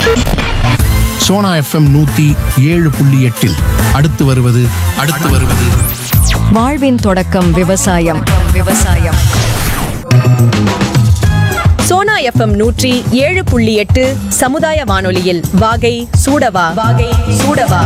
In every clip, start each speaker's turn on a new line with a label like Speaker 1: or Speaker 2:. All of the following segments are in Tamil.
Speaker 1: சோனா எஃப்எம் நூத்தி ஏழு புள்ளி எட்டில் அடுத்து வருவது அடுத்து வருவது
Speaker 2: வாழ்வின் தொடக்கம் விவசாயம் விவசாயம்
Speaker 3: சோனா எஃப்எம் நூற்றி ஏழு புள்ளி எட்டு சமுதாய வானொலியில் வாகை சூடவா வாகை சூடவா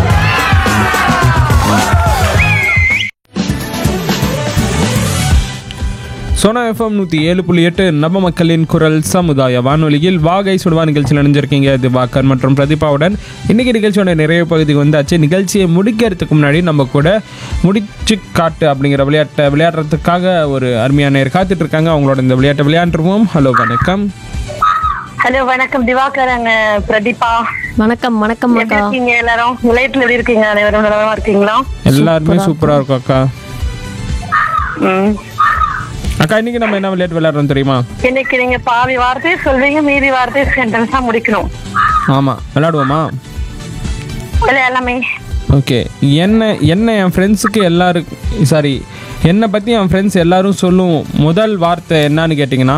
Speaker 4: சோனா எஃப்எம் நூற்றி ஏழு புள்ளி எட்டு நம்ம மக்களின் குரல் சமுதாய வானொலியில் வாகை சுடுவா நிகழ்ச்சியில் இணைஞ்சிருக்கீங்க திவாகர் மற்றும் பிரதீபாவுடன் இன்னைக்கு நிகழ்ச்சியோட நிறைய பகுதிக்கு வந்தாச்சு நிகழ்ச்சியை முடிக்கிறதுக்கு முன்னாடி நம்ம கூட முடிச்சு காட்டு அப்படிங்கிற விளையாட்டை விளையாடுறதுக்காக ஒரு அருமையான நேர் காத்துட்டு இருக்காங்க அவங்களோட இந்த விளையாட்டை விளையாண்டுருவோம் ஹலோ வணக்கம்
Speaker 5: ஹலோ வணக்கம் திவாகர் அங்க பிரதீபா
Speaker 2: வணக்கம் வணக்கம்
Speaker 5: எப்படி
Speaker 2: அக்கா
Speaker 5: இருக்கீங்க எல்லாரும் நிலையத்துல எப்படி இருக்கீங்க அனைவரும் நலமா இருக்கீங்களா
Speaker 4: எல்லாருமே சூப்பராக இருக்கும் அக்கா
Speaker 5: ம்.
Speaker 4: அக்கா இன்னைக்கு நம்ம என்ன விளையாட்டு விளையாடுறோம் தெரியுமா
Speaker 5: இன்னைக்கு நீங்க பாதி வார்த்தை சொல்வீங்க மீதி வார்த்தை சென்டென்ஸா முடிக்கணும்
Speaker 4: ஆமாம் விளையாடுவோமா
Speaker 5: இல்ல எல்லாமே
Speaker 4: ஓகே என்ன என்ன என் ஃப்ரெண்ட்ஸுக்கு எல்லாரும் சாரி என்னை பற்றி என் ஃப்ரெண்ட்ஸ் எல்லாரும் சொல்லும் முதல் வார்த்தை என்னன்னு கேட்டிங்கன்னா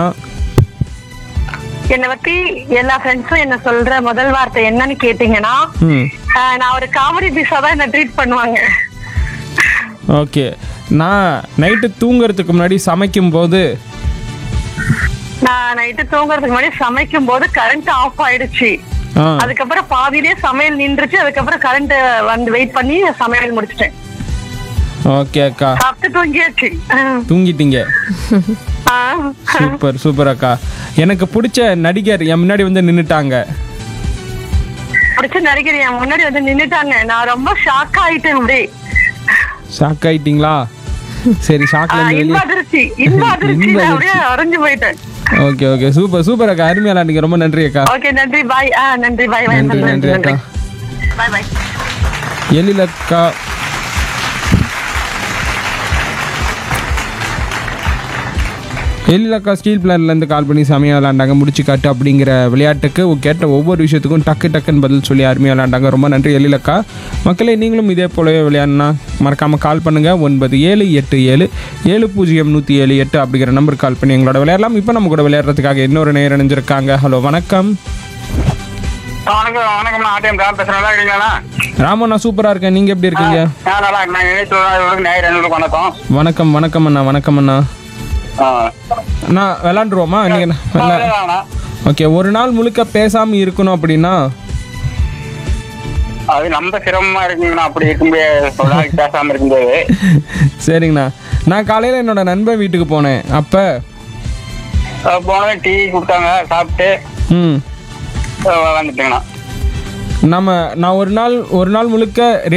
Speaker 5: என்னை பத்தி எல்லா ஃப்ரெண்ட்ஸும் என்ன சொல்ற முதல் வார்த்தை என்னன்னு கேட்டீங்கன்னா
Speaker 4: ம்
Speaker 5: ஆஹ், நான் ஒரு காமெடி பீஸா தான் என்ன ட்ரீட் பண்ணுவாங்க
Speaker 4: ஓகே நான் நைட்டு தூங்குறதுக்கு முன்னாடி சமைக்கும் போது
Speaker 5: நான் நைட்டு தூங்குறதுக்கு முன்னாடி சமைக்கும் போது கரண்ட் ஆஃப் ஆயிடுச்சு
Speaker 4: ஆ
Speaker 5: அதுக்கப்புறம் பாதியிலே சமையல் நின்றுச்சு அதுக்கப்புறம் கரண்ட் வந்து வெயிட் பண்ணி சமையல் முடிச்சிட்டேன்
Speaker 4: ஓகே அக்கா
Speaker 5: சாப்பிட்டு தூங்கியாச்சு ஆஹ்.
Speaker 4: தூங்கிட்டீங்க
Speaker 5: ஆஹ்.
Speaker 4: சூப்பர் சூப்பர் அக்கா எனக்கு பிடிச்ச நடிகர் என் முன்னாடி வந்து நின்றுட்டாங்க
Speaker 5: பிடிச்ச நடிகர் என் முன்னாடி வந்து நின்னுட்டாங்க நான் ரொம்ப ஷாக் ஆயிட்டேன் அப்படியே
Speaker 4: ஷாக் ஆயிட்டீங்களா சரி ஷாக்ல
Speaker 5: ஆஹ்,
Speaker 4: இருந்து
Speaker 5: இன்ப
Speaker 4: வெளியே
Speaker 5: அதிர்ச்சி இன்ப அதிர்ச்சி
Speaker 4: இன்ப
Speaker 5: நான் அப்படியே அரைஞ்சு போயிட்டேன்
Speaker 4: ஓகே ஓகே சூப்பர் சூப்பர் அக்கா அருமையா விளையாடுங்க ரொம்ப நன்றி அக்கா
Speaker 5: ஓகே நன்றி பாய் ஆ நன்றி பாய்
Speaker 4: நன்றி நன்றி அக்கா
Speaker 5: பாய் பாய்
Speaker 4: எழில் அக்கா எழில் அக்கா ஸ்டீல் பிளான்லேருந்து கால் பண்ணி செமையாக விளாண்டாங்க முடிச்சு காட்டு அப்படிங்கிற விளையாட்டுக்கு கேட்ட ஒவ்வொரு விஷயத்துக்கும் டக்கு டக்குன்னு பதில் சொல்லி அருமையாக விளாண்டாங்க ரொம்ப நன்றி எழில் அக்கா மக்களே நீங்களும் இதே போலவே விளையாடணும்னா மறக்காமல் கால் பண்ணுங்கள் ஒன்பது ஏழு எட்டு ஏழு ஏழு பூஜ்ஜியம் நூற்றி ஏழு எட்டு அப்படிங்கிற நம்பர் கால் பண்ணி எங்களோட விளையாடலாம் இப்போ நம்ம கூட விளையாடுறதுக்காக இன்னொரு நேரம் இணைஞ்சிருக்காங்க ஹலோ வணக்கம்
Speaker 6: வணக்கம் வணக்கம் நான் ஆட்டியம் ராம் பேசுறேன் நல்லா இருக்கீங்களா
Speaker 4: ராமன் நான் சூப்பராக இருக்கேன் நீங்கள் எப்படி இருக்கீங்க
Speaker 6: நான் நல்லா இருக்கேன் நான் நினைச்சு நேரம் ரெண்டு வணக்கம்
Speaker 4: வணக்கம் வணக்கம் அண்ணா வணக்கம் அண்ணா
Speaker 6: ஆ.
Speaker 4: அண்ணா விளாண்டுருவோமா நீங்கள்
Speaker 6: ஆ, விளையாடலாம்ண்ணா.
Speaker 4: ஓகே ஒரு நாள் முழுக்க பேசாமல் இருக்கணும் அப்படின்னா
Speaker 6: அது நம்ம சிரமமா இருக்குங்கண்ணா அப்படி இருக்கும்போது ஒரு நாளைக்கு பேசாம இருக்கும்போது
Speaker 4: சரிங்கண்ணா நான் காலையில் என்னோட நண்பன் வீட்டுக்கு போனேன் அப்போ
Speaker 6: அஹ் போனதும் டீ கொடுத்தாங்க சாப்பிட்டு
Speaker 4: ம்
Speaker 6: அஹ் வந்துட்டேங்கண்ணா
Speaker 4: நம்ம நான் ஒரு நாள் ஒரு நாள் முழுக்க